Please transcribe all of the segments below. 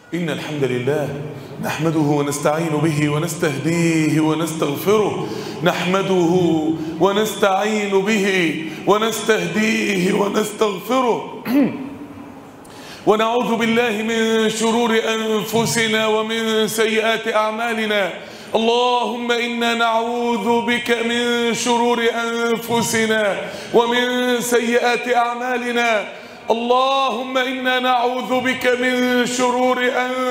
إن الحمد لله نحمده ونستعين به ونستهديه ونستغفره نحمده ونستعين به ونستهديه ونستغفره ونعوذ بالله من شرور أنفسنا ومن سيئات أعمالنا اللهم إنا نعوذ بك من شرور أنفسنا ومن سيئات أعمالنا اللهم إنا نعوذ بك من شرور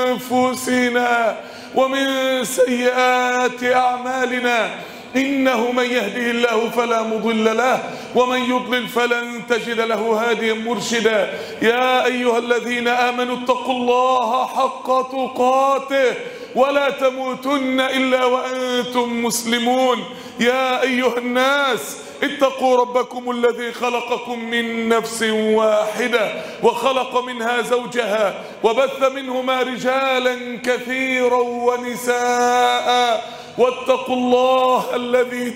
أنفسنا ومن سيئات أعمالنا إنه من يهده الله فلا مضل له ومن يضلل فلن تجد له هاديا مرشدا يا أيها الذين آمنوا اتقوا الله حق تقاته ولا تموتن إلا وأنتم مسلمون يا أيها الناس اتقوا ربكم الذي خلقكم من نفس واحدة وخلق منها زوجها وبث منهما رجالا كثيرا ونساء واتقوا الله الذي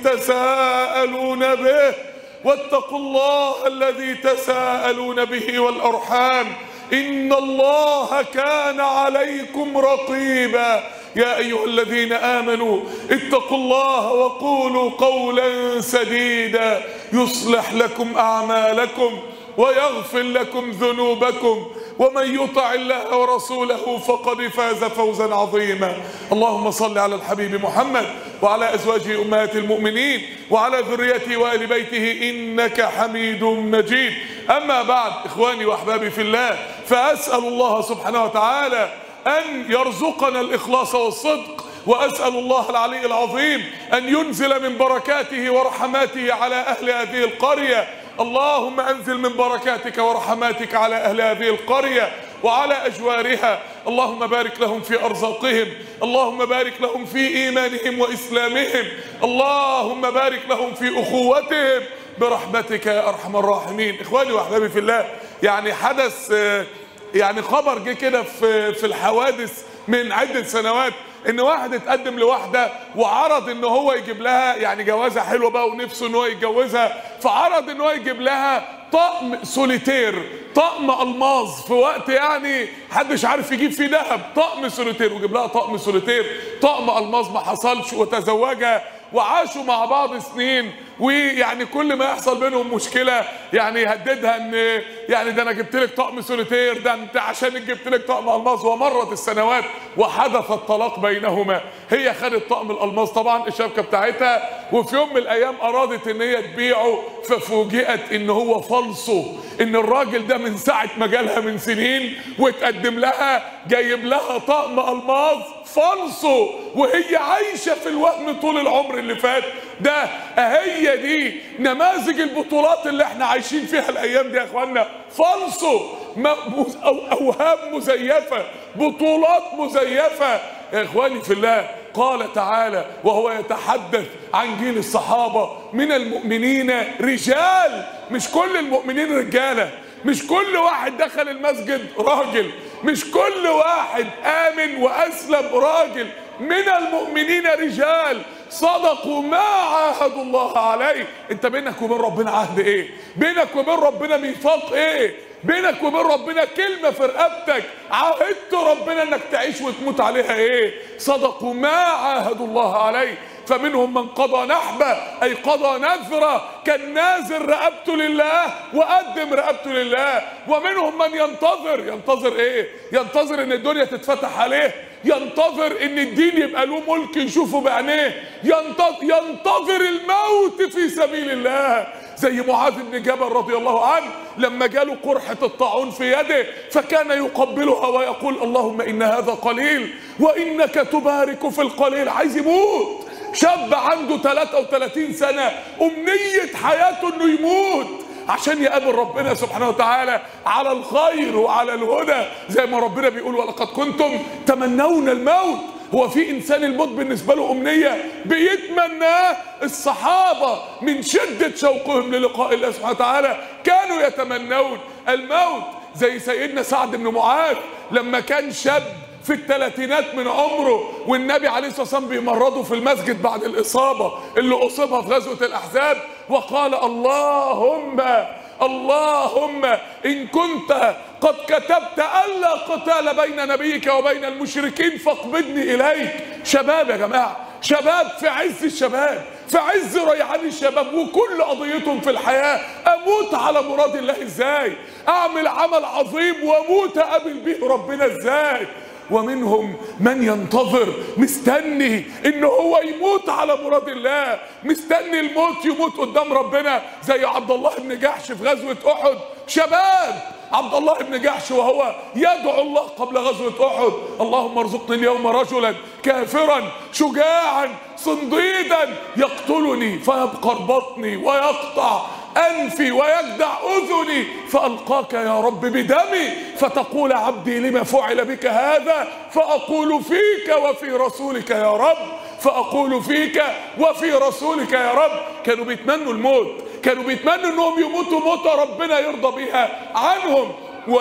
تساءلون به واتقوا الله الذي تساءلون به والأرحام إن الله كان عليكم رقيبا يا أيها الذين آمنوا اتقوا الله وقولوا قولا سديدا يصلح لكم أعمالكم ويغفر لكم ذنوبكم ومن يطع الله ورسوله فقد فاز فوزا عظيما اللهم صل على الحبيب محمد وعلى أزواجه أمهات المؤمنين وعلى ذريته وآل بيته إنك حميد مجيد أما بعد إخواني وأحبابي في الله فأسأل الله سبحانه وتعالى أن يرزقنا الإخلاص والصدق وأسأل الله العلي العظيم أن ينزل من بركاته ورحماته على أهل هذه القرية اللهم أنزل من بركاتك ورحماتك على أهل هذه القرية وعلى أجوارها اللهم بارك لهم في أرزاقهم اللهم بارك لهم في إيمانهم وإسلامهم اللهم بارك لهم في أخوتهم برحمتك يا أرحم الراحمين إخواني وأحبابي في الله يعني حدث يعني خبر جه كده في في الحوادث من عدة سنوات ان واحد اتقدم لواحدة وعرض ان هو يجيب لها يعني جوازة حلوة بقى ونفسه ان هو يتجوزها فعرض ان هو يجيب لها طقم سوليتير طقم الماظ في وقت يعني محدش عارف يجيب فيه ذهب طقم سوليتير وجيب لها طقم سوليتير طقم الماظ ما حصلش وتزوجها وعاشوا مع بعض سنين ويعني كل ما يحصل بينهم مشكله يعني يهددها ان يعني ده انا جبت لك طقم سوليتير ده انت عشان جبت لك طقم الماظ ومرت السنوات وحدث الطلاق بينهما هي خدت طقم الالماظ طبعا الشبكه بتاعتها وفي يوم من الايام ارادت ان هي تبيعه ففوجئت ان هو فالصو ان الراجل ده من ساعه ما جالها من سنين وتقدم لها جايب لها طقم الماظ فالصو وهي عايشه في الوهم طول العمر اللي فات ده هي دي نماذج البطولات اللي احنا عايشين فيها الايام دي يا اخوانا فالصو أو اوهام مزيفه بطولات مزيفه يا اخواني في الله قال تعالى وهو يتحدث عن جيل الصحابه من المؤمنين رجال مش كل المؤمنين رجاله مش كل واحد دخل المسجد راجل مش كل واحد امن واسلم راجل من المؤمنين رجال صدقوا ما عاهدوا الله عليه انت بينك وبين ربنا عهد ايه بينك وبين ربنا ميثاق ايه بينك وبين ربنا كلمة في رقبتك عاهدت ربنا انك تعيش وتموت عليها ايه صدقوا ما عاهدوا الله عليه فمنهم من قضى نحبه اي قضى نذره كان نازل رقبته لله وقدم رقبته لله ومنهم من ينتظر ينتظر ايه ينتظر ان الدنيا تتفتح عليه ينتظر ان الدين يبقى له ملك يشوفه بعينيه ينتظر, ينتظر الموت في سبيل الله زي معاذ بن جبل رضي الله عنه لما جاله قرحة الطاعون في يده فكان يقبلها ويقول اللهم إن هذا قليل وإنك تبارك في القليل عايز يموت شاب عنده 33 سنة أمنية حياته إنه يموت عشان يقابل ربنا سبحانه وتعالى على الخير وعلى الهدى زي ما ربنا بيقول ولقد كنتم تمنون الموت هو في انسان الموت بالنسبه له امنيه بيتمناه الصحابه من شده شوقهم للقاء الله سبحانه وتعالى كانوا يتمنون الموت زي سيدنا سعد بن معاذ لما كان شاب في الثلاثينات من عمره والنبي عليه الصلاه والسلام بيمرضه في المسجد بعد الاصابه اللي اصيبها في غزوه الاحزاب وقال اللهم اللهم ان كنت قد كتبت ألا قتال بين نبيك وبين المشركين فاقبضني إليك شباب يا جماعة شباب في عز الشباب في عز ريعان الشباب وكل قضيتهم في الحياة أموت على مراد الله إزاي أعمل عمل عظيم وأموت أقابل به ربنا إزاي ومنهم من ينتظر مستني ان هو يموت على مراد الله مستني الموت يموت قدام ربنا زي عبد الله بن جحش في غزوة احد شباب عبد الله بن جحش وهو يدعو الله قبل غزوة احد اللهم ارزقني اليوم رجلا كافرا شجاعا صنديدا يقتلني فيبقر بطني ويقطع أنفي ويجدع أذني فألقاك يا رب بدمي فتقول عبدي لما فعل بك هذا فأقول فيك وفي رسولك يا رب فأقول فيك وفي رسولك يا رب كانوا بيتمنوا الموت كانوا بيتمنوا انهم يموتوا موتة ربنا يرضى بها عنهم و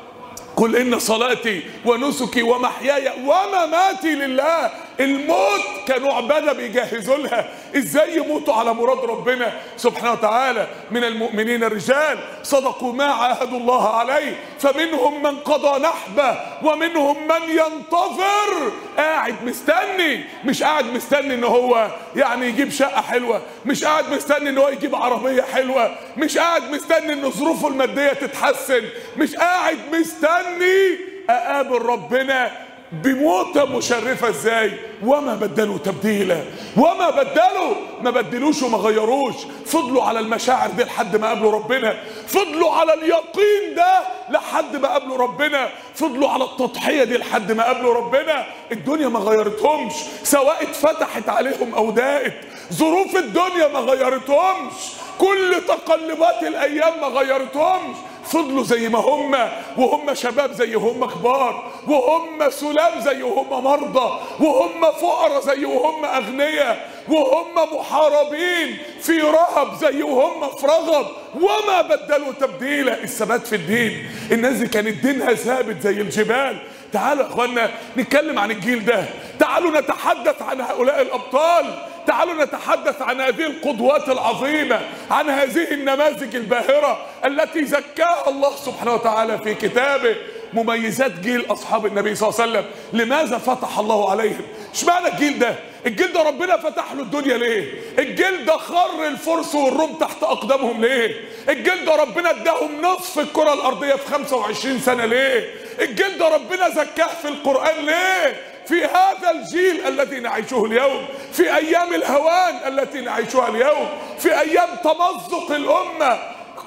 قل إن صلاتي ونسكي ومحياي ومماتي لله الموت كانوا عبادة بيجهزوا لها ازاي يموتوا على مراد ربنا سبحانه وتعالى من المؤمنين الرجال صدقوا ما عاهدوا الله عليه فمنهم من قضى نحبه ومنهم من ينتظر قاعد مستني مش قاعد مستني ان هو يعني يجيب شقة حلوة مش قاعد مستني ان هو يجيب عربية حلوة مش قاعد مستني ان ظروفه المادية تتحسن مش قاعد مستني اقابل ربنا بموتة مشرفة ازاي وما بدلوا تبديلا وما بدلوا ما بدلوش وما غيروش فضلوا على المشاعر دي لحد ما قابلوا ربنا فضلوا على اليقين ده لحد ما قابلوا ربنا فضلوا على التضحية دي لحد ما قابلوا ربنا الدنيا ما غيرتهمش سواء اتفتحت عليهم او ضاقت ظروف الدنيا ما غيرتهمش كل تقلبات الايام ما غيرتهمش فضلوا زي ما هم وهم شباب زي هم كبار وهم سلام زي وهم مرضى وهم فقراء زي وهم اغنياء وهم محاربين في رهب زي وهم في رغب وما بدلوا تبديلا الثبات في الدين الناس دي كانت دينها ثابت زي الجبال تعالوا يا اخوانا نتكلم عن الجيل ده تعالوا نتحدث عن هؤلاء الابطال تعالوا نتحدث عن هذه القدوات العظيمة عن هذه النماذج الباهرة التي زكاها الله سبحانه وتعالى في كتابه مميزات جيل أصحاب النبي صلى الله عليه وسلم لماذا فتح الله عليهم اشمعنى الجيل ده الجيل ده ربنا فتح له الدنيا ليه الجيل ده خر الفرس والروم تحت أقدامهم ليه الجيل ده ربنا اداهم نصف الكرة الأرضية في 25 سنة ليه الجيل ده ربنا زكاه في القرآن ليه في هذا الجيل الذي نعيشه اليوم في ايام الهوان التي نعيشها اليوم في ايام تمزق الامه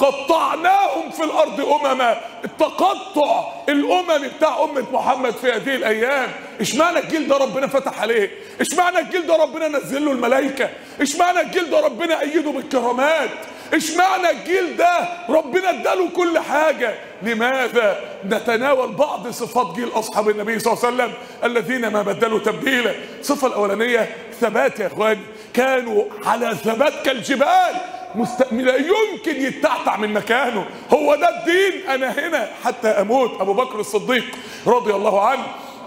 قطعناهم في الارض امما التقطع الاممي بتاع امه محمد في هذه الايام اشمعنى الجيل ده ربنا فتح عليه اشمعنى الجيل ده ربنا نزل له الملائكه اشمعنى الجيل ده ربنا ايده بالكرامات اشمعنى الجيل ده ربنا اداله كل حاجة لماذا نتناول بعض صفات جيل اصحاب النبي صلى الله عليه وسلم الذين ما بدلوا تبديلا الصفة الاولانية ثبات يا اخواني كانوا على ثبات كالجبال مست... لا يمكن يتعتع من مكانه هو ده الدين انا هنا حتى اموت ابو بكر الصديق رضي الله عنه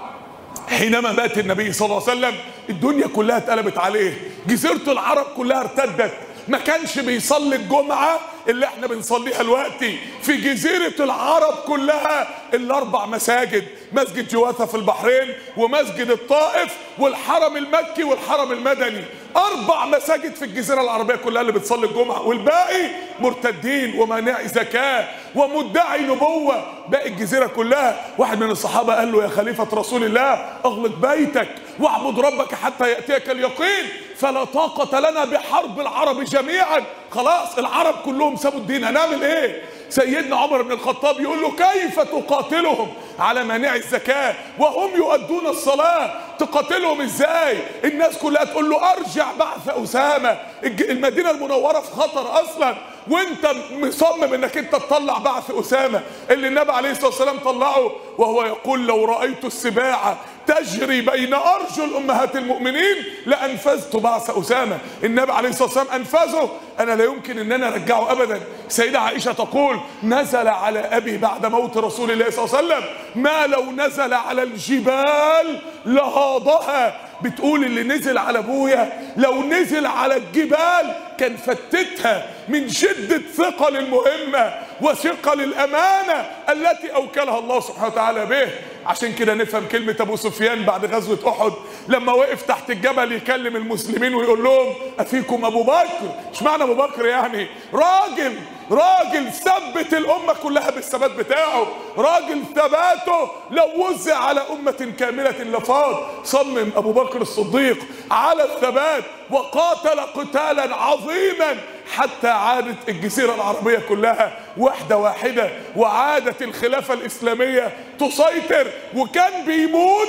حينما مات النبي صلى الله عليه وسلم الدنيا كلها اتقلبت عليه جزيرة العرب كلها ارتدت ما كانش بيصلي الجمعة اللي احنا بنصليها دلوقتي في جزيرة العرب كلها الاربع مساجد مسجد جواثة في البحرين ومسجد الطائف والحرم المكي والحرم المدني اربع مساجد في الجزيرة العربية كلها اللي بتصلي الجمعة والباقي مرتدين ومانعي زكاة ومدعي نبوة باقي الجزيرة كلها واحد من الصحابة قال له يا خليفة رسول الله اغلق بيتك واعبد ربك حتى يأتيك اليقين فلا طاقة لنا بحرب العرب جميعا خلاص العرب كلهم سابوا الدين هنعمل ايه سيدنا عمر بن الخطاب يقول له كيف تقاتلهم على مانع الزكاة وهم يؤدون الصلاة تقاتلهم ازاي الناس كلها تقول له ارجع بعث اسامة المدينة المنورة في خطر اصلا وانت مصمم انك انت تطلع بعث اسامة اللي النبي عليه الصلاة والسلام طلعه وهو يقول لو رأيت السباع تجري بين ارجل امهات المؤمنين لانفذت بعث اسامه النبي عليه الصلاه والسلام انفذه انا لا يمكن ان انا ارجعه ابدا سيده عائشه تقول نزل على ابي بعد موت رسول الله صلى الله عليه وسلم ما لو نزل على الجبال لهاضها بتقول اللي نزل على ابويا لو نزل على الجبال كان فتتها من شدة ثقل المهمة وثقل الامانه التي اوكلها الله سبحانه وتعالى به عشان كده نفهم كلمه ابو سفيان بعد غزوه احد لما وقف تحت الجبل يكلم المسلمين ويقول لهم افيكم ابو بكر اشمعنى ابو بكر يعني راجل راجل ثبت الامه كلها بالثبات بتاعه راجل ثباته لو وزع على امه كامله لفاض صمم ابو بكر الصديق على الثبات وقاتل قتالا عظيما حتى عادت الجزيرة العربية كلها واحدة واحدة وعادت الخلافة الإسلامية تسيطر وكان بيموت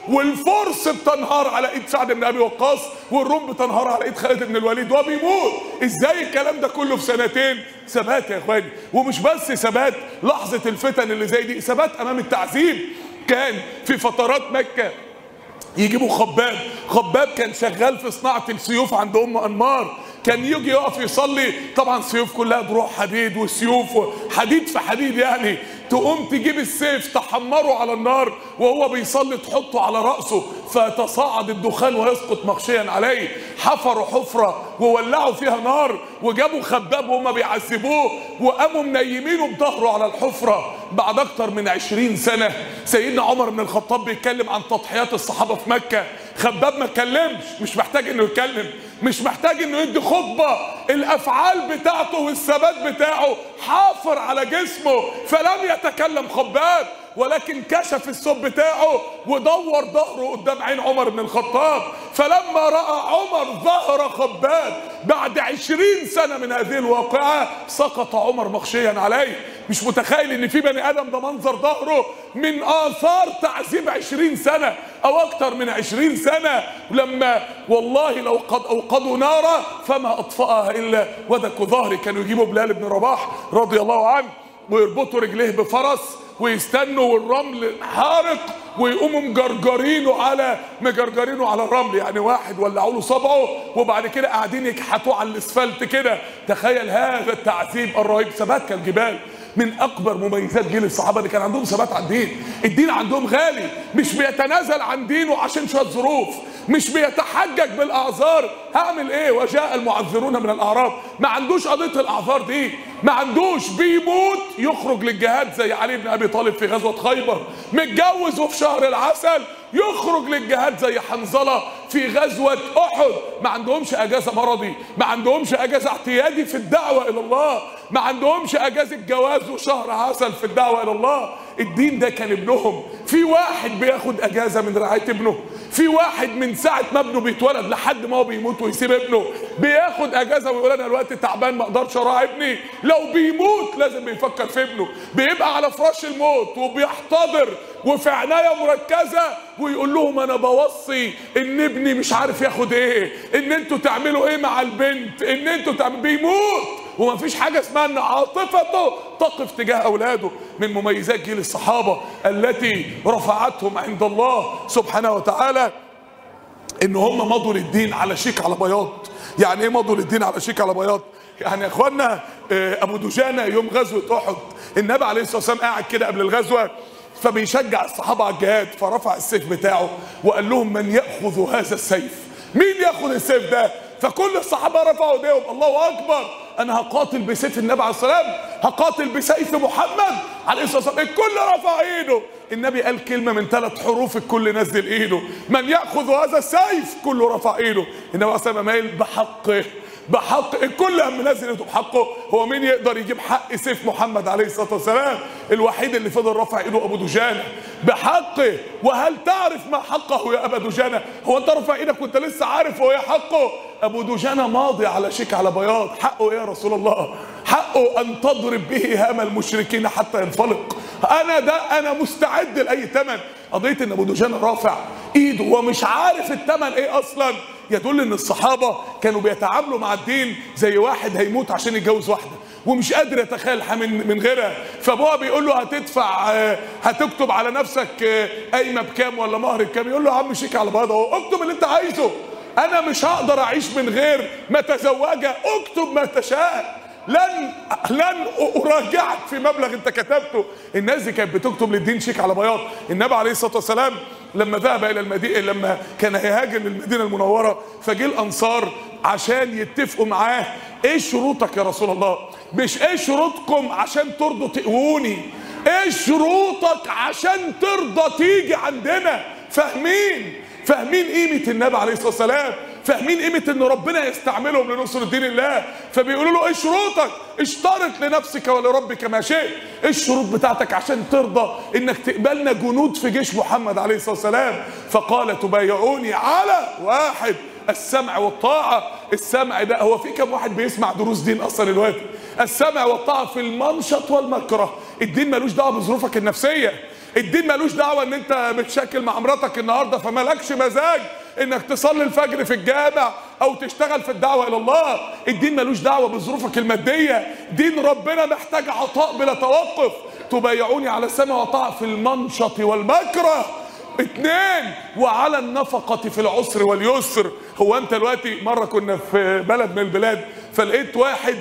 والفرس بتنهار على ايد سعد بن ابي وقاص والروم بتنهار على ايد خالد بن الوليد وبيموت ازاي الكلام ده كله في سنتين ثبات يا اخواني ومش بس ثبات لحظه الفتن اللي زي دي ثبات امام التعذيب كان في فترات مكه يجيبوا خباب خباب كان شغال في صناعة السيوف عند أم أنمار كان يجي يقف يصلي طبعا سيوف كلها بروح حديد وسيوف حديد في حديد يعني تقوم تجيب السيف تحمره على النار وهو بيصلي تحطه على رأسه فيتصاعد الدخان ويسقط مغشيا عليه حفروا حفرة وولعوا فيها نار وجابوا خباب وهم بيعذبوه وقاموا منيمينه بظهره على الحفرة بعد أكتر من عشرين سنة سيدنا عمر بن الخطاب بيتكلم عن تضحيات الصحابة في مكة خباب ما اتكلمش مش محتاج انه يتكلم مش محتاج انه يدي خطبة الافعال بتاعته والثبات بتاعه حافر على جسمه فلم يتكلم خباب ولكن كشف الثوب بتاعه ودور ظهره قدام عين عمر بن الخطاب فلما رأى عمر ظهر خباب بعد عشرين سنة من هذه الواقعة سقط عمر مغشيا عليه مش متخيل ان في بني ادم ده منظر ظهره من اثار تعذيب عشرين سنة او اكتر من عشرين سنة لما والله لو قد اوقدوا نارا فما اطفأها الا ودك ظهري كانوا يجيبوا بلال بن رباح رضي الله عنه ويربطوا رجليه بفرس ويستنوا والرمل حارق ويقوموا مجرجرينه على مجرجرينه على الرمل يعني واحد ولعوا له صبعه وبعد كده قاعدين يكحتوه على الاسفلت كده تخيل هذا التعذيب الرهيب ثبات كالجبال من اكبر مميزات جيل الصحابه اللي كان عندهم ثبات على الدين الدين عندهم غالي مش بيتنازل عن دينه عشان شويه ظروف مش بيتحجج بالاعذار هعمل ايه وجاء المعذرون من الاعراب ما عندوش قضيه الاعذار دي ما عندوش بيموت يخرج للجهاد زي علي بن ابي طالب في غزوه خيبر متجوز وفي شهر العسل يخرج للجهاد زي حنظله في غزوه احد ما عندهمش اجازه مرضي ما عندهمش اجازه اعتيادي في الدعوه الى الله ما عندهمش اجازه جواز وشهر عسل في الدعوه الى الله الدين ده كان ابنهم في واحد بياخد اجازه من رعايه ابنه في واحد من ساعه ما ابنه بيتولد لحد ما هو بيموت ويسيب ابنه بياخد اجازه ويقول انا الوقت تعبان ما اقدرش اراعي ابني لو بيموت لازم بيفكر في ابنه بيبقى على فراش الموت وبيحتضر وفي عنايه مركزه ويقول لهم انا بوصي ان ابني مش عارف ياخد ايه ان انتوا تعملوا ايه مع البنت ان انتوا تعملوا بيموت وما فيش حاجه اسمها ان عاطفته تقف تجاه اولاده من مميزات جيل الصحابه التي رفعتهم عند الله سبحانه وتعالى ان هم مضوا للدين على شيك على بياض يعني ايه مضوا للدين على شيك على بياض يعني يا اخوانا ابو دجانه يوم غزوه احد النبي عليه الصلاه والسلام قاعد كده قبل الغزوه فبيشجع الصحابه على الجهاد فرفع السيف بتاعه وقال لهم من ياخذ هذا السيف مين ياخذ السيف ده فكل الصحابه رفعوا ايديهم الله اكبر انا هقاتل بسيف النبي عليه الصلاه والسلام هقاتل بسيف محمد عليه الصلاه والسلام الكل رفع ايده النبي قال كلمه من ثلاث حروف الكل نزل ايده من ياخذ هذا السيف كله رفع ايده النبي عليه الصلاه والسلام قال بحقه بحق الكل هم منزل ايده بحقه هو مين يقدر يجيب حق سيف محمد عليه الصلاه والسلام الوحيد اللي فضل رفع ايده ابو دجانه بحقه وهل تعرف ما حقه يا ابا دجانه هو انت رفع ايدك وانت لسه عارف هو ايه حقه ابو دجانه ماضي على شيك على بياض حقه ايه يا رسول الله حقه ان تضرب به هام المشركين حتى ينفلق انا ده انا مستعد لاي ثمن قضيه ان ابو دجانه رافع ايده ومش عارف الثمن ايه اصلا يدل ان الصحابه كانوا بيتعاملوا مع الدين زي واحد هيموت عشان يتجوز واحده ومش قادر يتخيل من من غيرها فابوها بيقول له هتدفع هتكتب على نفسك قايمه بكام ولا مهر بكام يقول له يا عم شيك على بياض اهو اكتب اللي انت عايزه انا مش هقدر اعيش من غير ما اتزوجها اكتب ما تشاء لن لن اراجعك في مبلغ انت كتبته الناس دي كانت بتكتب للدين شيك على بياض النبي عليه الصلاه والسلام لما ذهب الى المدينه لما كان هيهاجم المدينه المنوره فجه الانصار عشان يتفقوا معاه ايه شروطك يا رسول الله مش ايه شروطكم عشان ترضوا تقووني ايه شروطك عشان ترضى تيجي عندنا فاهمين فاهمين قيمة النبي عليه الصلاة والسلام فاهمين قيمة ان ربنا يستعملهم لنصر دين الله فبيقولوا له ايه شروطك اشترط لنفسك ولربك ما شئت ايه الشروط بتاعتك عشان ترضى انك تقبلنا جنود في جيش محمد عليه الصلاة والسلام فقال تبايعوني على واحد السمع والطاعة السمع ده هو في كم واحد بيسمع دروس دين اصلا دلوقتي السمع والطاعة في المنشط والمكره الدين ملوش دعوة بظروفك النفسية الدين ملوش دعوة ان انت متشاكل مع مراتك النهاردة فمالكش مزاج انك تصلي الفجر في الجامع او تشتغل في الدعوة الى الله الدين ملوش دعوة بظروفك المادية دين ربنا محتاج عطاء بلا توقف تبايعوني على السمع والطاعة في المنشط والمكره اتنين وعلى النفقة في العسر واليسر هو انت دلوقتي مرة كنا في بلد من البلاد فلقيت واحد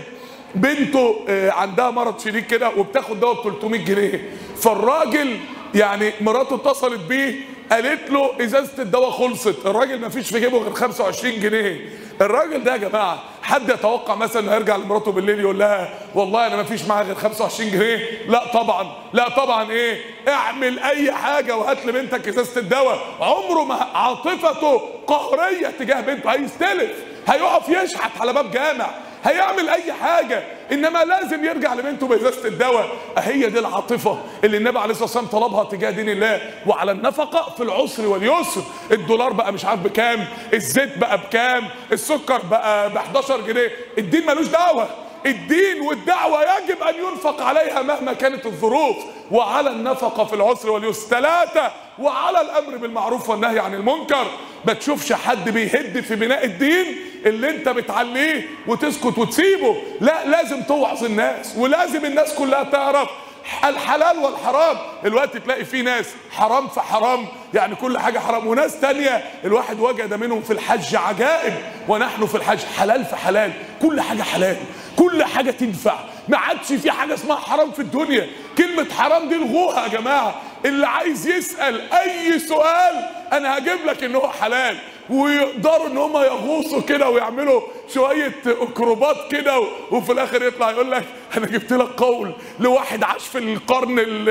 بنته آه، عندها مرض شديد كده وبتاخد دواء ب 300 جنيه فالراجل يعني مراته اتصلت بيه قالت له ازازه الدواء خلصت الراجل ما فيش في جيبه غير 25 جنيه الراجل ده يا جماعه حد يتوقع مثلا انه هيرجع لمراته بالليل يقول لها والله انا ما فيش معايا غير 25 جنيه لا طبعا لا طبعا ايه اعمل اي حاجه وهات لبنتك ازازه الدواء عمره ما عاطفته قهريه تجاه بنته هيستلف هيقف يشحت على باب جامع هيعمل اي حاجة انما لازم يرجع لبنته بازازة الدواء هي دي العاطفة اللي النبي عليه الصلاة والسلام طلبها تجاه دين الله وعلى النفقة في العسر واليسر الدولار بقى مش عارف بكام الزيت بقى بكام السكر بقى ب 11 جنيه الدين ملوش دعوة الدين والدعوة يجب أن ينفق عليها مهما كانت الظروف وعلى النفقة في العسر واليسر ثلاثة وعلى الأمر بالمعروف والنهي عن المنكر ما تشوفش حد بيهد في بناء الدين اللي انت بتعليه وتسكت وتسيبه لا لازم توعظ الناس ولازم الناس كلها تعرف الحلال والحرام الوقت تلاقي في ناس حرام في حرام يعني كل حاجة حرام وناس تانية الواحد وجد منهم في الحج عجائب ونحن في الحج حلال في حلال كل حاجة حلال كل حاجة تنفع ما عادش في حاجة اسمها حرام في الدنيا كلمة حرام دي الغوها يا جماعة اللي عايز يسأل أي سؤال أنا هجيب لك إن هو حلال ويقدروا ان هم يغوصوا كده ويعملوا شويه اكروبات كده و- وفي الاخر يطلع يقول لك انا جبت لك قول لواحد عاش في القرن ال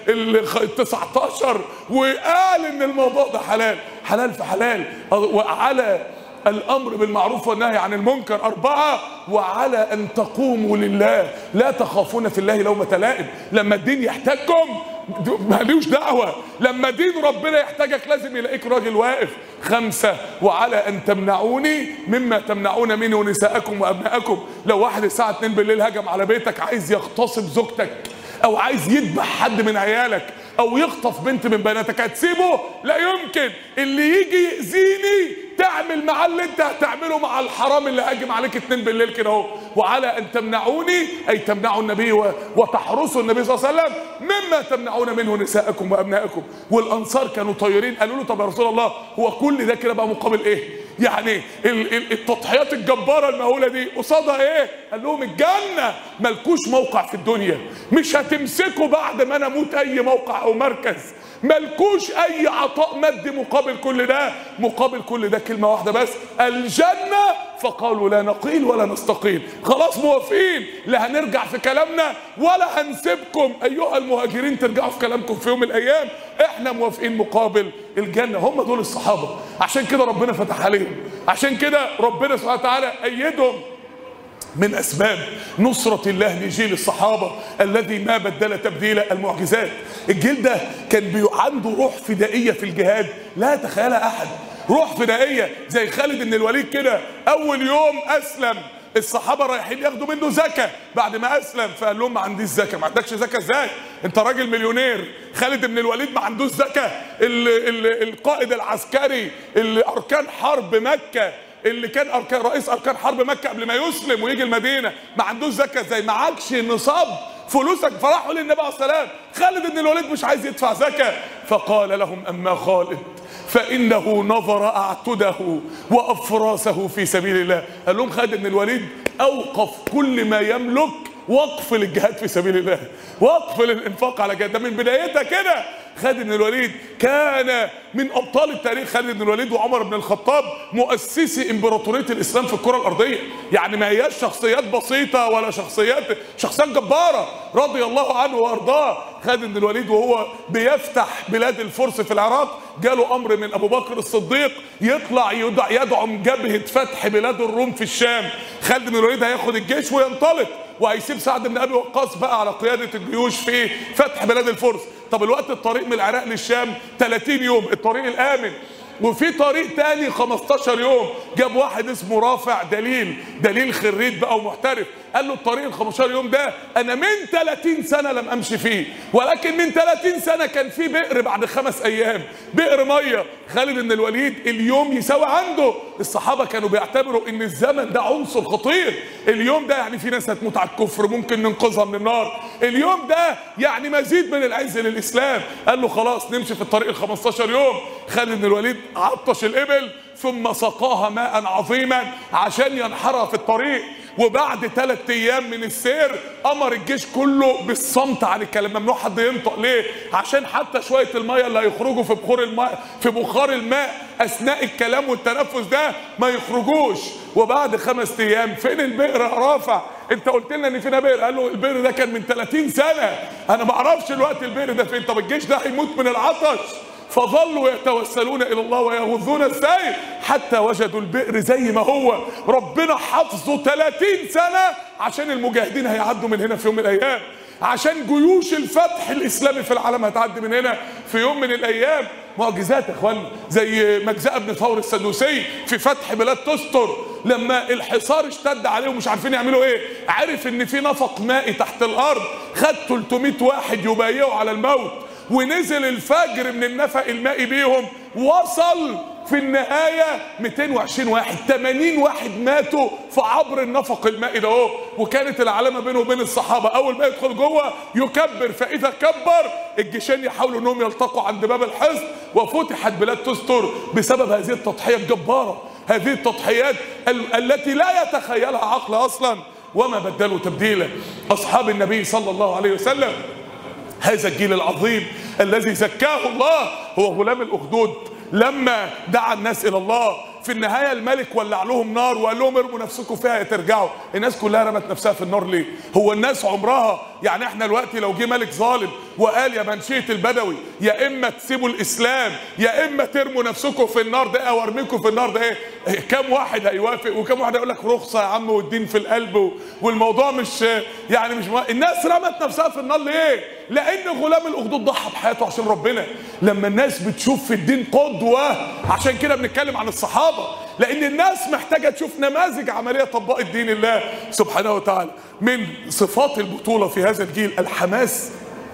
ال 19 وقال ان الموضوع ده حلال حلال في حلال وعلى الامر بالمعروف والنهي عن المنكر اربعه وعلى ان تقوموا لله لا تخافون في الله لومه لائم لما الدين يحتاجكم مالوش دعوة لما دين ربنا يحتاجك لازم يلاقيك راجل واقف خمسة وعلى أن تمنعوني مما تمنعون منه نساءكم وأبناءكم لو واحد الساعة 2 بالليل هجم على بيتك عايز يغتصب زوجتك أو عايز يذبح حد من عيالك أو يخطف بنت من بناتك هتسيبه لا يمكن اللي يجي يأذيني تعمل معاه اللي انت هتعمله مع الحرام اللي هاجم عليك اتنين بالليل كده اهو وعلى ان تمنعوني اي تمنعوا النبي و- وتحرسوا النبي صلى الله عليه وسلم مما تمنعون منه نساءكم وابنائكم والانصار كانوا طايرين قالوا له طب يا رسول الله هو كل ده كده بقى مقابل ايه؟ يعني ال- ال- التضحيات الجباره المهوله دي قصادها ايه؟ قال لهم الجنه ملكوش موقع في الدنيا مش هتمسكوا بعد ما انا اموت اي موقع او مركز ملكوش اي عطاء مادي مقابل كل ده مقابل كل ده كلمه واحده بس الجنه فقالوا لا نقيل ولا نستقيل خلاص موافقين لا هنرجع في كلامنا ولا هنسيبكم ايها المهاجرين ترجعوا في كلامكم في يوم من الايام احنا موافقين مقابل الجنه هم دول الصحابه عشان كده ربنا فتح عليهم عشان كده ربنا سبحانه وتعالى ايدهم من اسباب نصرة الله لجيل الصحابة الذي ما بدل تبديل المعجزات الجيل ده كان بي عنده روح فدائية في الجهاد لا يتخيلها احد روح فدائية زي خالد بن الوليد كده اول يوم اسلم الصحابة رايحين ياخدوا منه زكاة بعد ما أسلم فقال لهم ما عنديش زكاة ما عندكش زكاة ازاي أنت راجل مليونير خالد بن الوليد ما عندوش زكاة ال ال القائد العسكري اللي أركان حرب مكة اللي كان أركان رئيس أركان حرب مكة قبل ما يسلم ويجي المدينة ما عندوش زكاة ازاي معكش نصاب فلوسك فراحوا للنبي عليه السلام خالد بن الوليد مش عايز يدفع زكاة فقال لهم أما خالد فإنه نظر أعتده وأفراسه في سبيل الله قال لهم خالد بن الوليد أوقف كل ما يملك وقف للجهاد في سبيل الله وقف للانفاق على جهاد ده من بدايتها كده خالد بن الوليد كان من ابطال التاريخ خالد بن الوليد وعمر بن الخطاب مؤسسي امبراطوريه الاسلام في الكره الارضيه يعني ما هياش شخصيات بسيطه ولا شخصيات شخصيات جباره رضي الله عنه وارضاه خالد بن الوليد وهو بيفتح بلاد الفرس في العراق جاله امر من ابو بكر الصديق يطلع يدع يدعم جبهه فتح بلاد الروم في الشام خالد بن الوليد هياخد الجيش وينطلق وهيسيب سعد بن ابي وقاص بقى على قياده الجيوش في فتح بلاد الفرس طب الوقت الطريق من العراق للشام 30 يوم الطريق الامن وفي طريق تاني 15 يوم جاب واحد اسمه رافع دليل دليل خريج بقى ومحترف قال له الطريق ال 15 يوم ده انا من 30 سنه لم امشي فيه ولكن من 30 سنه كان في بئر بعد خمس ايام بئر ميه خالد بن الوليد اليوم يساوي عنده الصحابه كانوا بيعتبروا ان الزمن ده عنصر خطير اليوم ده يعني في ناس هتموت على الكفر ممكن ننقذها من النار اليوم ده يعني مزيد من العز للاسلام قال له خلاص نمشي في الطريق ال 15 يوم خالد بن الوليد عطش الابل ثم سقاها ماء عظيما عشان ينحرها في الطريق وبعد ثلاث ايام من السير امر الجيش كله بالصمت عن الكلام ممنوع حد ينطق ليه عشان حتى شويه الميه اللي هيخرجوا في بخور الماء في بخار الماء اثناء الكلام والتنفس ده ما يخرجوش وبعد خمس ايام فين البئر يا رافع انت قلت لنا ان فينا بئر قال له البئر ده كان من 30 سنه انا ما اعرفش الوقت البئر ده فين طب الجيش ده هيموت من العطش فظلوا يتوسلون الى الله ويغضون السيل حتى وجدوا البئر زي ما هو ربنا حفظه 30 سنه عشان المجاهدين هيعدوا من هنا في يوم من الايام عشان جيوش الفتح الاسلامي في العالم هتعدي من هنا في يوم من الايام معجزات يا اخوانا زي مجزأة بن ثور السدوسي في فتح بلاد تستر لما الحصار اشتد عليهم مش عارفين يعملوا ايه عرف ان في نفق مائي تحت الارض خد 300 واحد يبايعوا على الموت ونزل الفجر من النفق المائي بيهم وصل في النهاية 220 واحد 80 واحد ماتوا في عبر النفق المائي ده اهو وكانت العلامة بينه وبين الصحابة أول ما يدخل جوه يكبر فإذا كبر الجيشين يحاولوا أنهم يلتقوا عند باب الحصن وفتحت بلاد تستر بسبب هذه التضحية الجبارة هذه التضحيات ال- التي لا يتخيلها عقل أصلا وما بدلوا تبديلا أصحاب النبي صلى الله عليه وسلم هذا الجيل العظيم الذي زكاه الله هو غلام الأخدود لما دعا الناس إلى الله في النهاية الملك ولع لهم نار وقال لهم ارموا نفسكم فيها يا ترجعوا الناس كلها رمت نفسها في النار ليه هو الناس عمرها يعني احنا دلوقتي لو جه ملك ظالم وقال يا منشية البدوي يا اما تسيبوا الاسلام يا اما ترموا نفسكم في النار ده او ارميكم في النار ده ايه كم واحد هيوافق وكم واحد هيقول لك رخصه يا عم والدين في القلب و- والموضوع مش يعني مش مه- الناس رمت نفسها في النار ليه لان غلام الاخدود ضحى بحياته عشان ربنا لما الناس بتشوف في الدين قدوه عشان كده بنتكلم عن الصحابه لان الناس محتاجه تشوف نماذج عمليه طبقت دين الله سبحانه وتعالى من صفات البطوله في هذا الجيل الحماس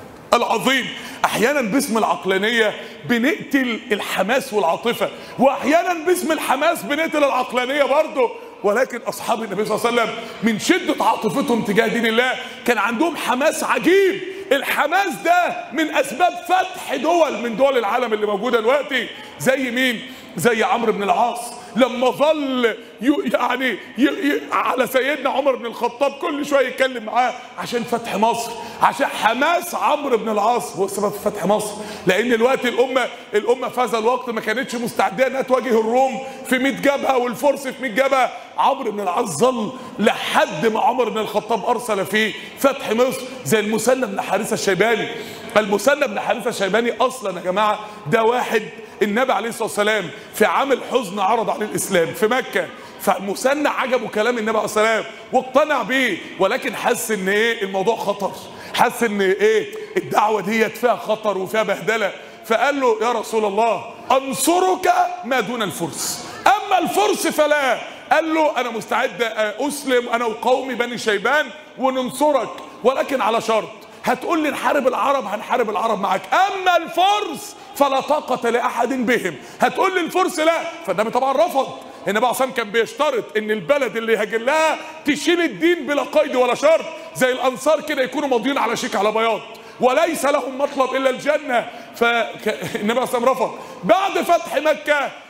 العظيم احيانا باسم العقلانيه بنقتل الحماس والعاطفه واحيانا باسم الحماس بنقتل العقلانيه برضه ولكن اصحاب النبي صلى الله عليه وسلم من شده عاطفتهم تجاه دين الله كان عندهم حماس عجيب الحماس ده من اسباب فتح دول من دول العالم اللي موجوده دلوقتي زي مين زي عمرو بن العاص لما ظل ي- يعني ي- ي- على سيدنا عمر بن الخطاب كل شويه يتكلم معاه عشان فتح مصر عشان حماس عمرو بن العاص هو السبب في فتح مصر لان الوقت الامه الامه في هذا الوقت ما كانتش مستعده انها تواجه الروم في 100 جبهه والفرس في 100 جبهه عمرو بن العاص ظل لحد ما عمر بن الخطاب ارسل في فتح مصر زي المثنى بن حارثه الشيباني المثنى بن حارثه الشيباني اصلا يا جماعه ده واحد النبي عليه الصلاه والسلام في عام الحزن عرض عليه الاسلام في مكه فالمثنى عجبه كلام النبي عليه الصلاه والسلام واقتنع بيه ولكن حس ان ايه الموضوع خطر حس ان ايه الدعوه ديت فيها خطر وفيها بهدله فقال له يا رسول الله انصرك ما دون الفرس اما الفرس فلا قال له انا مستعد اسلم انا وقومي بني شيبان وننصرك ولكن على شرط هتقول لي نحارب العرب هنحارب العرب معاك اما الفرس فلا طاقة لأحد بهم هتقول لي الفرس لا فالنبي طبعا رفض النبي عليه الصلاة كان بيشترط ان البلد اللي يهاجر لها تشيل الدين بلا قيد ولا شرط زي الانصار كده يكونوا ماضيين على شيك على بياض وليس لهم مطلب الا الجنه فالنبي عليه الصلاه والسلام رفض بعد فتح مكه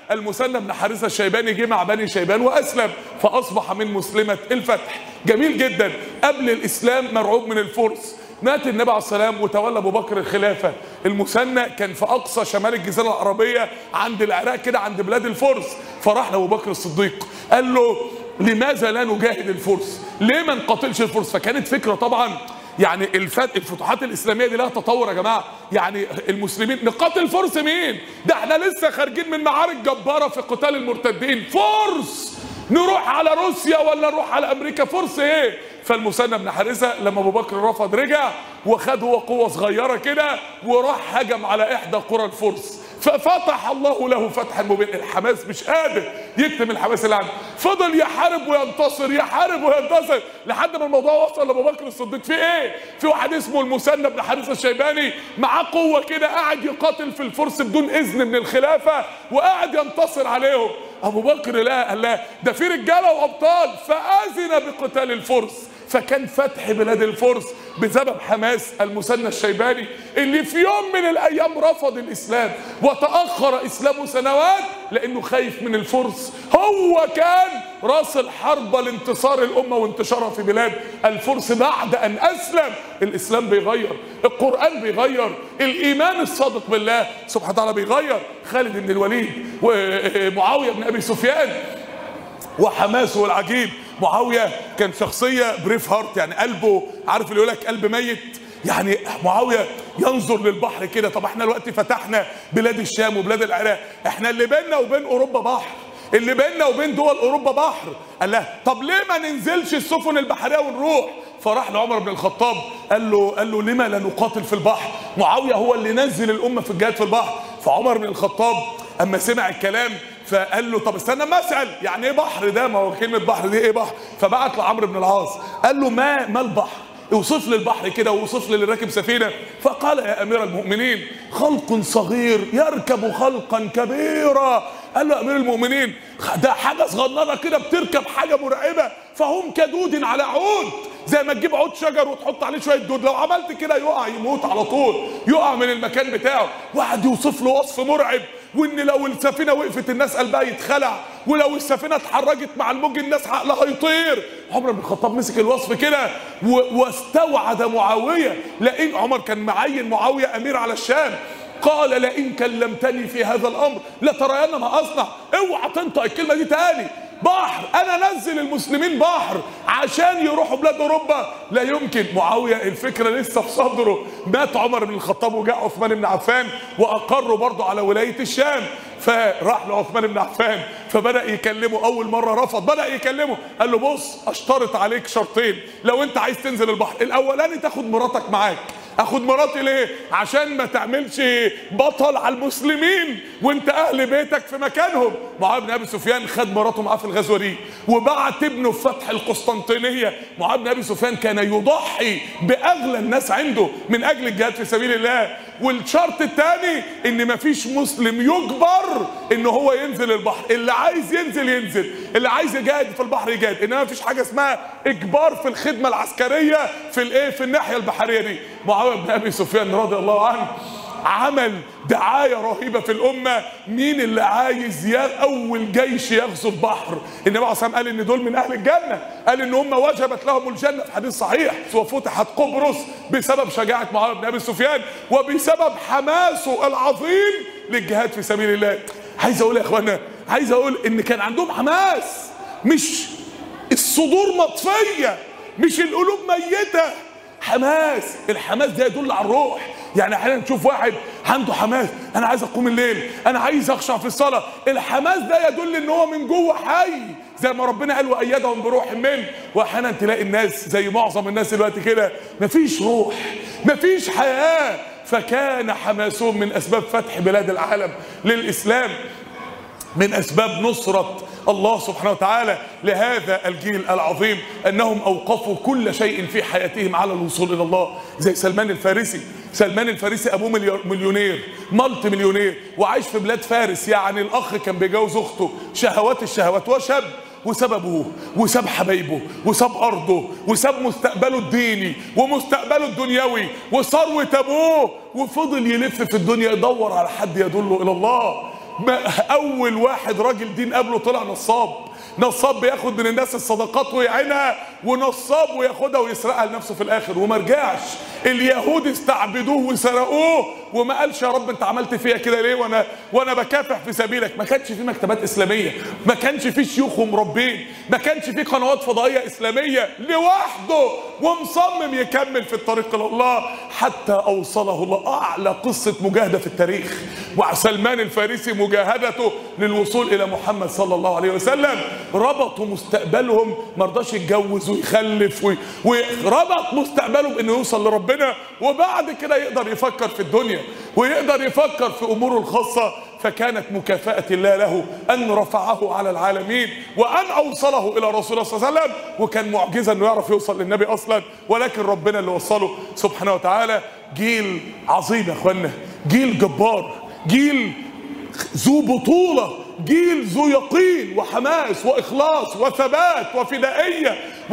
المثنى بن حارثه الشيباني جه مع بني شيبان واسلم فاصبح من مسلمه الفتح جميل جدا قبل الاسلام مرعوب من الفرس مات النبي عليه السلام وتولى ابو بكر الخلافه المثنى كان في اقصى شمال الجزيره العربيه عند العراق كده عند بلاد الفرس فراح لابو بكر الصديق قال له لماذا لا نجاهد الفرس ليه ما نقاتلش الفرس فكانت فكره طبعا يعني الفت... الفتوحات الاسلاميه دي لها تطور يا جماعه يعني المسلمين نقاتل فرس مين ده احنا لسه خارجين من معارك جباره في قتال المرتدين فرس نروح على روسيا ولا نروح على امريكا فرس ايه فالمثنى بن حارثه لما ابو بكر رفض رجع وخد هو قوه صغيره كده وراح هجم على احدى قرى الفرس ففتح الله له فتحا مبين الحماس مش قادر يكتم الحماس اللي عنده فضل يحارب وينتصر يحارب وينتصر لحد ما الموضوع وصل لابو بكر الصديق في ايه في واحد اسمه المثنى بن حارثه الشيباني معاه قوه كده قاعد يقاتل في الفرس بدون اذن من الخلافه وقاعد ينتصر عليهم ابو بكر لا قال لا ده في رجاله وابطال فاذن بقتال الفرس فكان فتح بلاد الفرس بسبب حماس المثنى الشيباني اللي في يوم من الايام رفض الاسلام وتاخر اسلامه سنوات لانه خايف من الفرس هو كان راس الحربة لانتصار الامه وانتشارها في بلاد الفرس بعد ان اسلم الاسلام بيغير القران بيغير الايمان الصادق بالله سبحانه وتعالى بيغير خالد بن الوليد ومعاويه بن ابي سفيان وحماسه العجيب معاويه كان شخصيه بريف هارت يعني قلبه عارف اللي يقول لك قلب ميت يعني معاويه ينظر للبحر كده طب احنا دلوقتي فتحنا بلاد الشام وبلاد العراق احنا اللي بيننا وبين اوروبا بحر اللي بيننا وبين دول اوروبا بحر قال له طب ليه ما ننزلش السفن البحريه ونروح فراح لعمر بن الخطاب قال له قال له لما لا نقاتل في البحر معاويه هو اللي نزل الامه في الجهاد في البحر فعمر بن الخطاب اما سمع الكلام فقال له طب استنى ما اسال يعني ايه بحر ده ما هو كلمه بحر دي ايه بحر فبعت لعمرو بن العاص قال له ما ما البحر اوصف لي البحر كده ووصف لي اللي راكب سفينه فقال يا امير المؤمنين خلق صغير يركب خلقا كبيرا قال له يا امير المؤمنين ده حاجه صغننه كده بتركب حاجه مرعبه فهم كدود على عود زي ما تجيب عود شجر وتحط عليه شويه دود لو عملت كده يقع يموت على طول يقع من المكان بتاعه واحد يوصف له وصف مرعب وان لو السفينه وقفت الناس قلبها يتخلع ولو السفينه اتحركت مع الموج الناس عقلها يطير عمر بن الخطاب مسك الوصف كده واستوعد معاويه لان عمر كان معين معاويه امير على الشام قال لئن كلمتني في هذا الامر لترين ما اصنع اوعى تنطق الكلمه دي تاني بحر انا نزل المسلمين بحر عشان يروحوا بلاد اوروبا لا يمكن معاويه الفكره لسه في صدره مات عمر بن الخطاب وجاء عثمان بن عفان واقروا برضه على ولايه الشام فراح لعثمان بن عفان فبدا يكلمه اول مره رفض بدا يكلمه قال له بص اشترط عليك شرطين لو انت عايز تنزل البحر الاولاني تاخد مراتك معاك اخد مراتي ليه عشان ما تعملش بطل على المسلمين وانت اهل بيتك في مكانهم معاويه بن ابي سفيان خد مراته معاه في الغزوه دي وبعت ابنه في فتح القسطنطينيه معاويه بن ابي سفيان كان يضحي باغلى الناس عنده من اجل الجهاد في سبيل الله والشرط الثاني ان مفيش مسلم يجبر ان هو ينزل البحر اللي عايز ينزل ينزل اللي عايز يجاهد في البحر يجاهد انما مفيش حاجه اسمها اجبار في الخدمه العسكريه في الايه في الناحيه البحريه دي معاويه بن ابي سفيان رضي الله عنه عمل دعايه رهيبه في الامه مين اللي عايز يا اول جيش يغزو البحر النبي عليه الصلاه قال ان دول من اهل الجنه قال ان هم وجبت لهم الجنه في حديث صحيح وفتحت قبرص بسبب شجاعه معاويه بن ابي سفيان وبسبب حماسه العظيم للجهاد في سبيل الله عايز اقول يا اخوانا عايز اقول ان كان عندهم حماس مش الصدور مطفيه مش القلوب ميته حماس الحماس ده يدل على الروح يعني احيانا نشوف واحد عنده حماس انا عايز اقوم الليل انا عايز اخشع في الصلاه الحماس ده يدل ان هو من جوه حي زي ما ربنا قال وايدهم بروح منه واحيانا تلاقي الناس زي معظم الناس دلوقتي كده مفيش روح مفيش حياه فكان حماسهم من اسباب فتح بلاد العالم للاسلام من اسباب نصره الله سبحانه وتعالى لهذا الجيل العظيم انهم اوقفوا كل شيء في حياتهم على الوصول الى الله زي سلمان الفارسي سلمان الفارسي ابوه مليونير ملت مليونير وعايش في بلاد فارس يعني الاخ كان بيجوز اخته شهوات الشهوات وشاب وساب ابوه وساب حبايبه وساب ارضه وساب مستقبله الديني ومستقبله الدنيوي وثروه ابوه وفضل يلف في الدنيا يدور على حد يدله الى الله ما اول واحد راجل دين قبله طلع نصاب نصاب بياخد من الناس الصدقات ويعينها ونصاب وياخدها ويسرقها لنفسه في الاخر وما رجعش اليهود استعبدوه وسرقوه وما قالش يا رب انت عملت فيا كده ليه وانا وانا بكافح في سبيلك ما كانش في مكتبات اسلاميه ما كانش في شيوخ ومربين ما كانش في قنوات فضائيه اسلاميه لوحده ومصمم يكمل في الطريق الى الله حتى اوصله الله اعلى قصه مجاهده في التاريخ وسلمان الفارسي مجاهدته للوصول الى محمد صلى الله عليه وسلم ربطوا مستقبلهم ما رضاش يتجوز ويخلف وي- وربط مستقبله بانه يوصل لربنا وبعد كده يقدر يفكر في الدنيا ويقدر يفكر في اموره الخاصه فكانت مكافأة الله له أن رفعه على العالمين وأن أوصله إلى رسول الله صلى الله عليه وسلم وكان معجزة أنه يعرف يوصل للنبي أصلا ولكن ربنا اللي وصله سبحانه وتعالى جيل عظيم يا أخوانا جيل جبار جيل ذو بطولة جيل ذو يقين وحماس وإخلاص وثبات وفدائية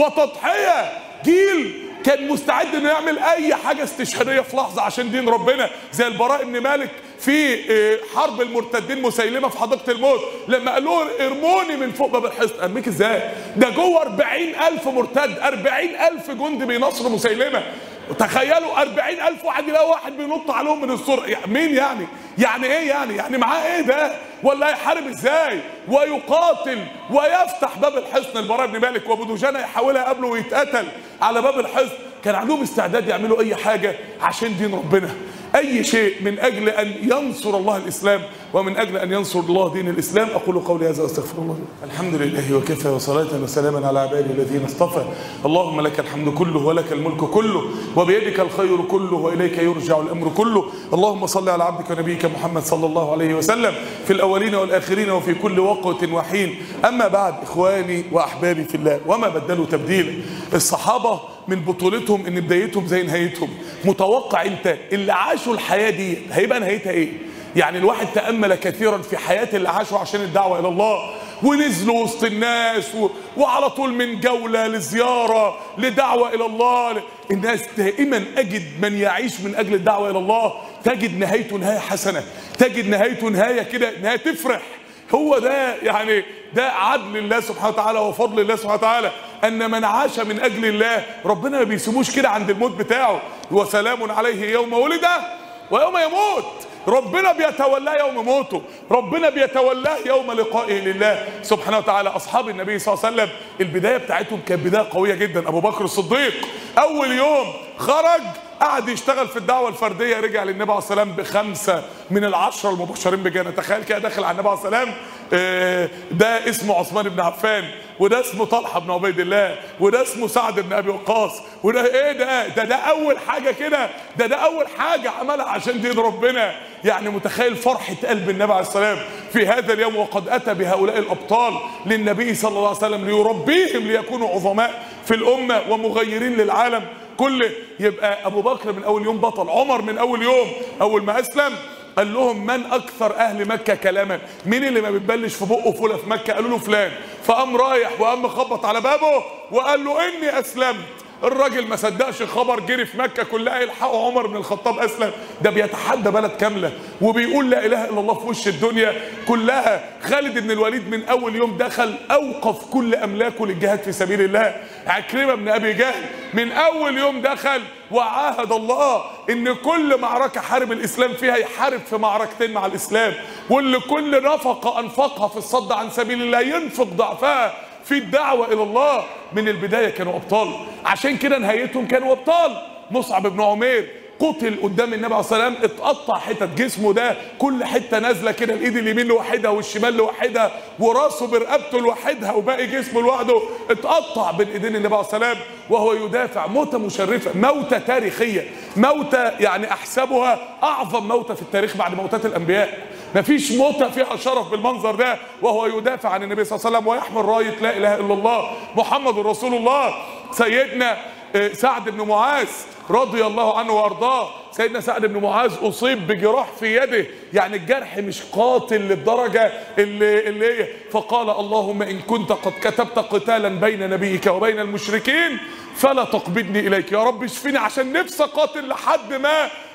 وتضحية جيل كان مستعد انه يعمل اي حاجه استشهاديه في لحظه عشان دين ربنا زي البراء بن مالك في آه، حرب المرتدين مسيلمه في حديقه الموت لما قال له ارموني من فوق باب الحصن ارميك ازاي؟ ده جوه 40000 مرتد 40000 جندي بينصروا مسيلمه تخيلوا 40000 واحد يلاقي واحد بينط عليهم من السور يعني مين يعني؟ يعني ايه يعني؟ يعني معاه ايه ده؟ ولا هيحارب ازاي؟ ويقاتل ويفتح باب الحصن البراء بن مالك وابو دجانه يحاولها قبله ويتقتل على باب الحصن كان عندهم استعداد يعملوا اي حاجه عشان دين ربنا اي شيء من اجل ان ينصر الله الاسلام ومن اجل ان ينصر الله دين الاسلام اقول قولي هذا واستغفر الله الحمد لله وكفى وصلاه وسلاما على عباده الذين اصطفى اللهم لك الحمد كله ولك الملك كله وبيدك الخير كله واليك يرجع الامر كله اللهم صل على عبدك ونبيك محمد صلى الله عليه وسلم في الاولين والاخرين وفي كل وقت وحين اما بعد اخواني واحبابي في الله وما بدلوا تبديلا الصحابه من بطولتهم ان بدايتهم زي نهايتهم متوقع انت اللي عاشوا الحياه دي هيبقى نهايتها ايه يعني الواحد تامل كثيرا في حياه اللي عاشوا عشان الدعوه الى الله ونزلوا وسط الناس و... وعلى طول من جوله لزياره لدعوه الى الله ل... الناس دائما اجد من يعيش من اجل الدعوه الى الله تجد نهايته نهايه حسنه تجد نهايته نهايه كده نهايه تفرح هو ده يعني ده عدل الله سبحانه وتعالى وفضل الله سبحانه وتعالى ان من عاش من اجل الله ربنا ما بيسيبوش كده عند الموت بتاعه وسلام عليه يوم ولد ويوم يموت ربنا بيتولاه يوم موته ربنا بيتولاه يوم لقائه لله سبحانه وتعالى اصحاب النبي صلى الله عليه وسلم البدايه بتاعتهم كانت بدايه قويه جدا ابو بكر الصديق اول يوم خرج قعد يشتغل في الدعوه الفرديه رجع للنبي عليه السلام بخمسه من العشره المبشرين بجنه تخيل كده داخل على النبي عليه السلام آه، ده اسمه عثمان بن عفان وده اسمه طلحه بن عبيد الله وده اسمه سعد بن ابي وقاص وده ايه ده ده ده اول حاجه كده ده ده اول حاجه عملها عشان دين ربنا يعني متخيل فرحه قلب النبي عليه السلام في هذا اليوم وقد اتى بهؤلاء الابطال للنبي صلى الله عليه وسلم ليربيهم ليكونوا عظماء في الامه ومغيرين للعالم كله يبقى ابو بكر من اول يوم بطل عمر من اول يوم اول ما اسلم قال لهم من اكثر اهل مكه كلاما مين اللي ما بتبلش في بقه فوله في مكه قالوا له فلان فقام رايح وقام خبط على بابه وقال له اني اسلمت الراجل ما صدقش الخبر جري في مكه كلها يلحقوا عمر بن الخطاب اسلم ده بيتحدى بلد كامله وبيقول لا اله الا الله في وش الدنيا كلها خالد بن الوليد من اول يوم دخل اوقف كل املاكه للجهاد في سبيل الله عكرمه بن ابي جهل من اول يوم دخل وعاهد الله ان كل معركه حارب الاسلام فيها يحارب في معركتين مع الاسلام واللي كل نفقه انفقها في الصد عن سبيل الله ينفق ضعفها في الدعوة إلى الله من البداية كانوا أبطال عشان كده نهايتهم كانوا أبطال مصعب بن عمير قتل قدام النبي عليه الصلاه والسلام اتقطع حتت جسمه ده كل حته نازله كده الايد اليمين لوحدها والشمال لوحدها وراسه برقبته لوحدها وباقي جسمه لوحده اتقطع بين ايدين النبي عليه الصلاه والسلام وهو يدافع موته مشرفه موته تاريخيه موته يعني احسبها اعظم موته في التاريخ بعد موتات الانبياء مفيش موتة فيها شرف بالمنظر ده وهو يدافع عن النبي صلى الله عليه وسلم ويحمل راية لا إله إلا الله محمد رسول الله سيدنا آه، سعد بن معاذ رضي الله عنه وارضاه سيدنا سعد بن معاذ اصيب بجراح في يده يعني الجرح مش قاتل للدرجه اللي اللي هي فقال اللهم ان كنت قد كتبت قتالا بين نبيك وبين المشركين فلا تقبضني اليك يا رب اشفيني عشان نفسي اقاتل لحد ما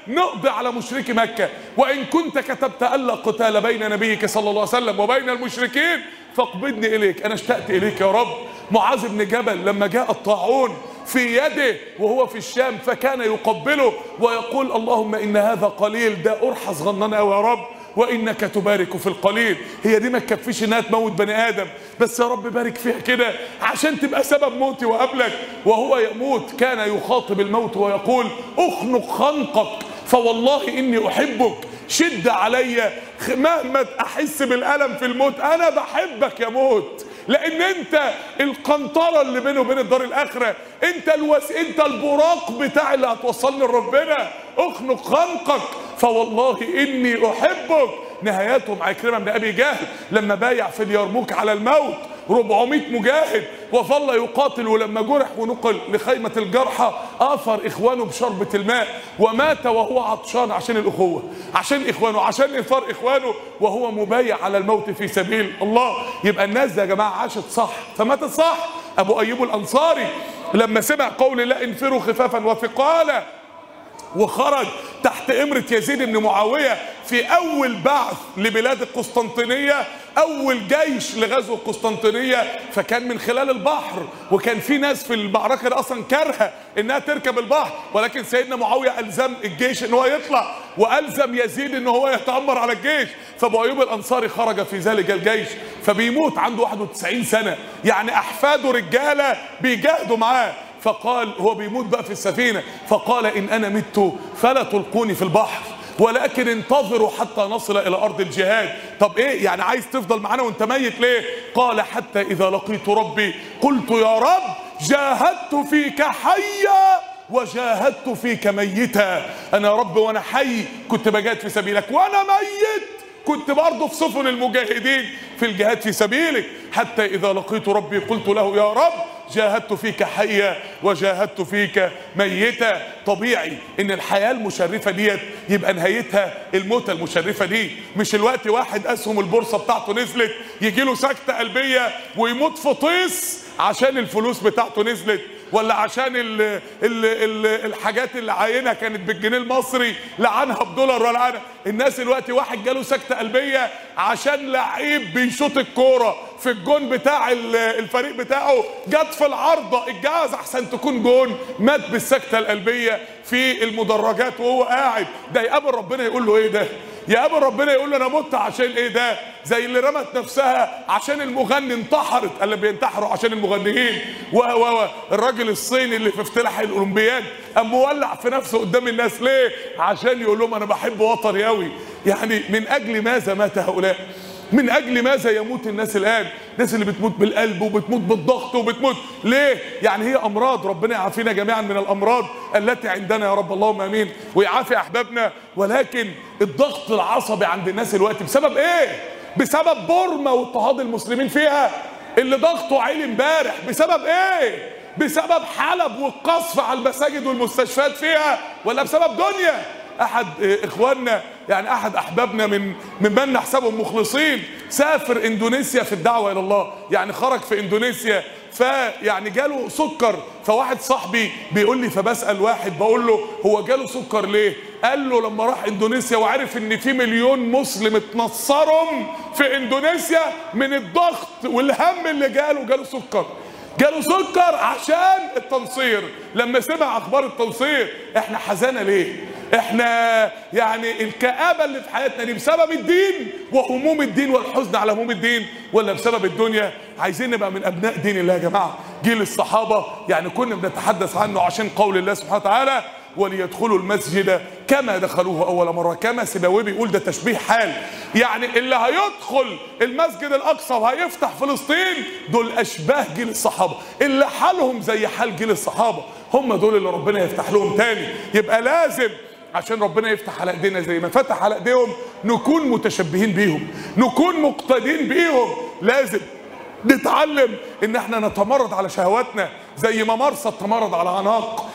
نقضي على مشركي مكة وإن كنت كتبت ألا قتال بين نبيك صلى الله عليه وسلم وبين المشركين فاقبضني إليك أنا اشتقت إليك يا رب معاذ بن جبل لما جاء الطاعون في يده وهو في الشام فكان يقبله ويقول اللهم إن هذا قليل ده أرحى صغنن أوي يا رب وانك تبارك في القليل هي دي ما تكفيش انها تموت بني ادم بس يا رب بارك فيها كده عشان تبقى سبب موتي وقبلك وهو يموت كان يخاطب الموت ويقول اخنق خنقك فوالله اني احبك شد علي مهما احس بالالم في الموت انا بحبك يا موت لان انت القنطره اللي بينه وبين الدار الاخره انت الوس انت البراق بتاع اللي هتوصلني لربنا اخنق خنقك فوالله اني احبك نهايتهم عكرمه بن ابي جهل لما بايع في اليرموك على الموت 400 مجاهد وظل يقاتل ولما جرح ونقل لخيمة الجرحى آثر إخوانه بشربة الماء ومات وهو عطشان عشان الأخوة عشان إخوانه عشان إنفار إخوانه وهو مبايع على الموت في سبيل الله يبقى الناس دي يا جماعة عاشت صح فماتت صح أبو أيوب الأنصاري لما سمع قول الله انفروا خفافا وثقالا وخرج تحت امرة يزيد بن معاوية في اول بعث لبلاد القسطنطينية اول جيش لغزو القسطنطينية فكان من خلال البحر وكان في ناس في المعركة دي اصلا كارهة انها تركب البحر ولكن سيدنا معاوية الزم الجيش ان هو يطلع والزم يزيد ان هو يتأمر على الجيش فابو ايوب الانصاري خرج في ذلك الجيش فبيموت عنده 91 سنة يعني احفاده رجالة بيجاهدوا معاه فقال هو بيموت بقى في السفينة فقال إن أنا مت فلا تلقوني في البحر ولكن انتظروا حتى نصل إلى أرض الجهاد طب إيه يعني عايز تفضل معانا وانت ميت ليه قال حتى إذا لقيت ربي قلت يا رب جاهدت فيك حيا وجاهدت فيك ميتا أنا يا رب وأنا حي كنت بجاهد في سبيلك وأنا ميت كنت برضه في سفن المجاهدين في الجهاد في سبيلك حتى إذا لقيت ربي قلت له يا رب جاهدت فيك حيا وجاهدت فيك ميتا طبيعي ان الحياه المشرفه ديت يبقى نهايتها الموتة المشرفه دي مش الوقت واحد اسهم البورصه بتاعته نزلت يجي له سكته قلبيه ويموت في طيس عشان الفلوس بتاعته نزلت ولا عشان ال ال ال الحاجات اللي عاينها كانت بالجنيه المصري لعنها بدولار ولا عنها الناس دلوقتي واحد جاله سكته قلبيه عشان لعيب بيشوط الكوره في الجون بتاع الفريق بتاعه جت في العارضه الجهاز احسن تكون جون مات بالسكته القلبيه في المدرجات وهو قاعد ده يقابل ربنا يقول له ايه ده يقابل ربنا يقول له انا مت عشان ايه ده زي اللي رمت نفسها عشان المغني انتحرت اللي بينتحروا عشان المغنيين و و الراجل الصيني اللي في افتتاح الاولمبياد قام مولع في نفسه قدام الناس ليه عشان يقول لهم انا بحب وطني قوي يعني من اجل ماذا مات هؤلاء من اجل ماذا يموت الناس الان الناس اللي بتموت بالقلب وبتموت بالضغط وبتموت ليه يعني هي امراض ربنا يعافينا جميعا من الامراض التي عندنا يا رب اللهم امين ويعافي احبابنا ولكن الضغط العصبي عند الناس الوقت بسبب ايه بسبب بورما واضطهاد المسلمين فيها اللي ضغطه عالي امبارح بسبب ايه بسبب حلب والقصف على المساجد والمستشفيات فيها ولا بسبب دنيا احد اخواننا يعني احد احبابنا من ممن نحسبهم مخلصين سافر اندونيسيا في الدعوه الى الله يعني خرج في اندونيسيا فيعني جاله سكر فواحد صاحبي بيقول لي فبسال واحد بقول له هو جاله سكر ليه قال له لما راح اندونيسيا وعرف ان في مليون مسلم اتنصرهم في اندونيسيا من الضغط والهم اللي جاله جاله سكر جاله سكر عشان التنصير لما سمع اخبار التنصير احنا حزانه ليه احنا يعني الكآبة اللي في حياتنا دي بسبب الدين وهموم الدين والحزن على هموم الدين ولا بسبب الدنيا عايزين نبقى من ابناء دين الله يا جماعة جيل الصحابة يعني كنا بنتحدث عنه عشان قول الله سبحانه وتعالى وليدخلوا المسجد كما دخلوه اول مره كما سيبويه بيقول ده تشبيه حال يعني اللي هيدخل المسجد الاقصى وهيفتح فلسطين دول اشباه جيل الصحابه اللي حالهم زي حال جيل الصحابه هم دول اللي ربنا يفتح لهم تاني يبقى لازم عشان ربنا يفتح على ايدينا زي ما فتح على ايديهم نكون متشبهين بيهم نكون مقتدين بيهم لازم نتعلم ان احنا نتمرد على شهواتنا زي ما مرسى تمرد على عناق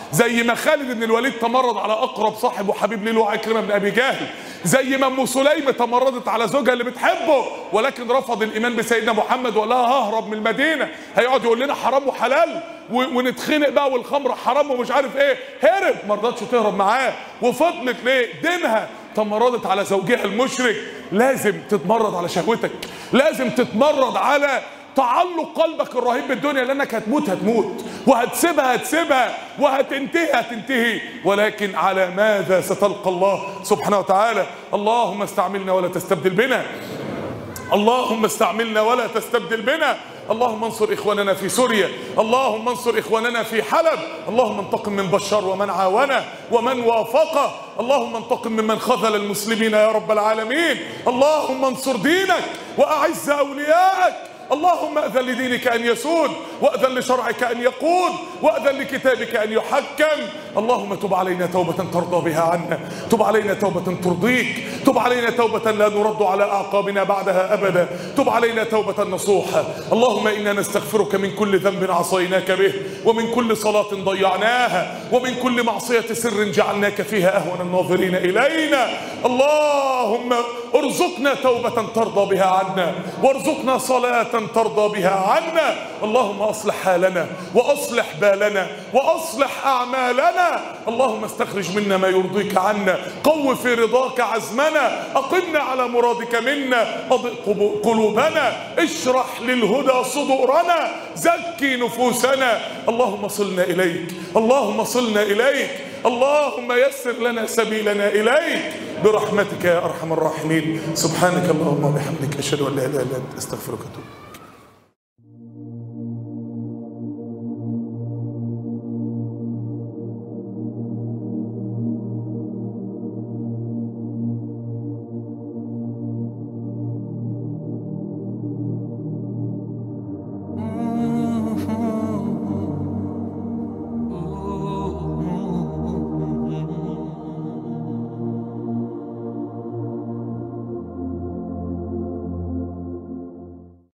زي ما خالد بن الوليد تمرد على اقرب صاحب وحبيب ليه له عكرمه بن ابي جهل زي ما ام سليم تمردت على زوجها اللي بتحبه ولكن رفض الايمان بسيدنا محمد وقال لها ههرب من المدينه هيقعد يقول لنا حرام وحلال و- ونتخنق بقى والخمر حرام ومش عارف ايه هرب ما رضتش تهرب معاه وفضلت ليه دينها تمردت على زوجها المشرك لازم تتمرد على شهوتك لازم تتمرد على تعلق قلبك الرهيب بالدنيا لانك هتموت هتموت وهتسيبها هتسيبها وهتنتهي هتنتهي ولكن على ماذا ستلقى الله سبحانه وتعالى اللهم استعملنا ولا تستبدل بنا اللهم استعملنا ولا تستبدل بنا اللهم انصر اخواننا في سوريا اللهم انصر اخواننا في حلب اللهم انتقم من بشار ومن عاونه ومن وافقه اللهم انتقم ممن خذل المسلمين يا رب العالمين اللهم انصر دينك واعز اولياءك اللهم اذن لدينك ان يسود واذن لشرعك ان يقود واذن لكتابك ان يحكم اللهم تب علينا توبه ترضى بها عنا تب علينا توبه ترضيك تب علينا توبه لا نرد على اعقابنا بعدها ابدا تب علينا توبه نصوحه اللهم انا نستغفرك من كل ذنب عصيناك به ومن كل صلاه ضيعناها ومن كل معصيه سر جعلناك فيها اهون الناظرين الينا اللهم ارزقنا توبه ترضى بها عنا وارزقنا صلاه ترضى بها عنا اللهم اصلح حالنا واصلح بالنا واصلح اعمالنا اللهم استخرج منا ما يرضيك عنا قو في رضاك عزمنا اقمنا على مرادك منا اضئ قبو- قلوبنا اشرح للهدى صدورنا زكي نفوسنا اللهم صلنا اليك اللهم صلنا اليك اللهم يسر لنا سبيلنا اليك برحمتك يا ارحم الراحمين سبحانك اللهم وبحمدك اشهد ان لا اله الا انت استغفرك واتوب إليك.